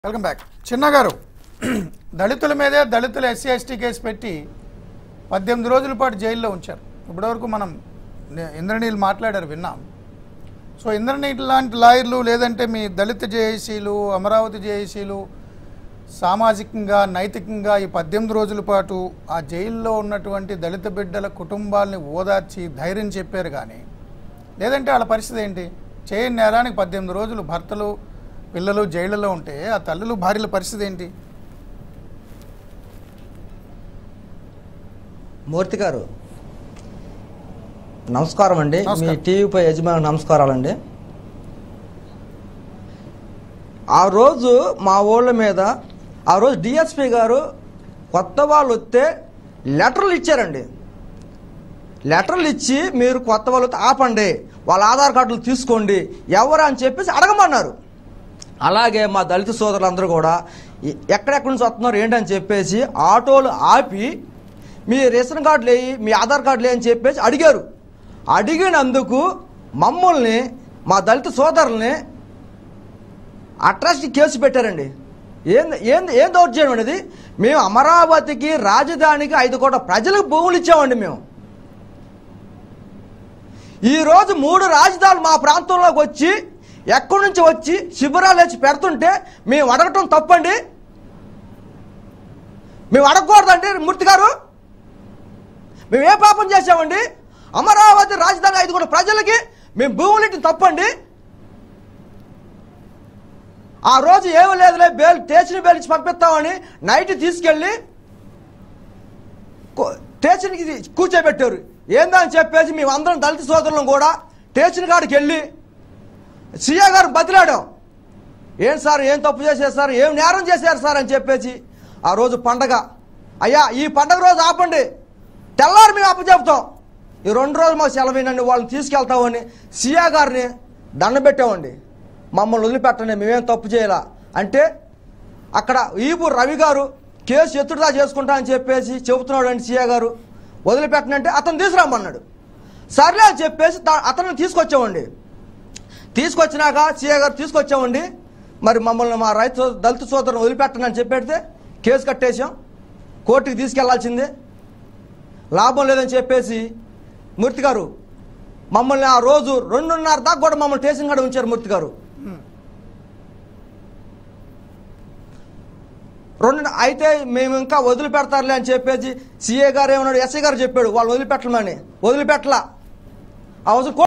Welcome back చిన్న గారు దళితుల మీదే దళితుల ఎస్సీ ఎస్టీ కేసు పెట్టి పద్దెనిమిది రోజుల పాటు జైల్లో ఉంచారు ఇప్పటివరకు మనం నే- ఇంద్రనీల్ మాట్లాడారు విన్నాం సో ఇంద్రనీల్ లాంటి లాయర్లు లేదంటే మీ దళిత జేఏసీలు అమరావతి జేఏసీలు సామాజికంగా నైతికంగా ఈ పద్దెనిమిది రోజుల పాటు ఆ జైల్లో ఉన్నటువంటి దళిత బిడ్డల కుటుంబాలని ఓదార్చి ధైర్యం చెప్పారు కానీ లేదంటే వాళ్ళ పరిస్థితి ఏంటి చేయని నేరానికి పద్దెనిమిది రోజులు భర్తలు పిల్లలు జైళ్ళలో ఉంటే ఆ తల్లులు భార్యల పరిస్థితి ఏంటి మూర్తి గారు నమస్కారం అండి మీ నమస్కారం. టీవీపై యజమాని నమస్కారాలండి ఆ రోజు మా ఊళ్ళ మీద ఆ రోజు డిఎస్పి గారు కొత్త వాళ్ళు వస్తే లెటర్లు ఇచ్చారండి లెటర్లు ఇచ్చి మీరు కొత్త వాళ్ళు వస్తే ఆపండి వాళ్ళ ఆధార్ కార్డులు తీసుకోండి ఎవరు అని చెప్పేసి అడగమన్నారు అలాగే మా దళిత సోదరులందరూ కూడా ఎ- ఎక్కడెక్కడి నుంచి వస్తున్నారు ఏంటని చెప్పేసి ఆటోలు ఆపి మీ రేషన్ కార్డులు వేయి మీ ఆధార్ కార్డులు వేయి అని చెప్పేసి అడిగారు అడిగినందుకు మమ్మల్ని మా దళిత సోదరుల్ని అట్రాసిటీ కేసు పెట్టారండి ఏంది ఏంది ఏం దౌర్జన్యం అనేది మేము అమరావతికి రాజధానికి ఐదు కోట్ల ప్రజలకు భూములు ఇచ్చామండి మేము ఈరోజు మూడు రాజధానులు మా ప్రాంతంలోకి వచ్చి ఎక్కడి నుంచి వచ్చి శిబిరాలు వచ్చి పెడుతుంటే మేము అడగటం తప్పండి మేము అడగకూడదండి మూర్తి గారు మేము ఏ పాపం చేసామండి అమరావతి రాజధాని ఐదు కోట్ల ప్రజలకి మేము భూములు ఇచ్చిన తప్పండి ఆ రోజు ఏమీ లేదులే బేల్ స్టేషన్ బేల్ ఇచ్చి పంపిస్తామని నైట్ తీసుకెళ్ళి కో- స్టేషన్కి తీ- కూర్చోబెట్టారు ఏందని చెప్పేసి మేము అందరం దళిత సోదరులను కూడా స్టేషన్ కాడికి వెళ్ళి సీఏ గారు బతిలాడాం ఏం సార్ ఏం తప్పు చేశారు సార్ ఏం నేరం చేశారు సార్ అని చెప్పేసి ఆ రోజు పండగ అయ్యా ఈ పండగ రోజు ఆపండి తెల్లారి మేము అప్పచెప్తాం ఈ రెండు రోజులు మాకు సెలవునండి వాళ్ళని తీసుకెళ్తామని సీఏ గారిని దండబెట్టామండి మమ్మల్ని వదిలిపెట్టండి మేమేం తప్పు చేయాల అంటే అక్కడ ఈపు రవి గారు కేసు ఎత్తుడుదా చేసుకుంటా అని చెప్పేసి చెబుతున్నాడు అండి సీఏ గారు వదిలిపెట్టనంటే అతను తీసుకురమ్మన్నాడు సర్లే అని చెప్పేసి తా- అతన్ని తీసుకొచ్చామండి తీసుకొచ్చినాక సీఏ గారు తీసుకొచ్చామండి మరి మమ్మల్ని మా రైతు దళిత సోదరుని వదిలిపెట్టనని చెప్పేడితే కేసు కట్టేసాం కోర్టుకి తీసుకెళ్లాల్సిందే లాభం లేదని చెప్పేసి మూర్తి గారు మమ్మల్ని ఆ రోజు రెండున్నర దాకా కూడా మమ్మల్ని స్టేషన్ కాడ ఉంచారు మూర్తి గారు రెండు అయితే మేము ఇంకా వదిలిపెడతారులే అని చెప్పేసి సీఏ గారు ఏమన్నాడు ఎస్ఐ గారు చెప్పాడు వాళ్ళు వదిలిపెట్టమని వదిలిపెట్టలా ఆ రోజు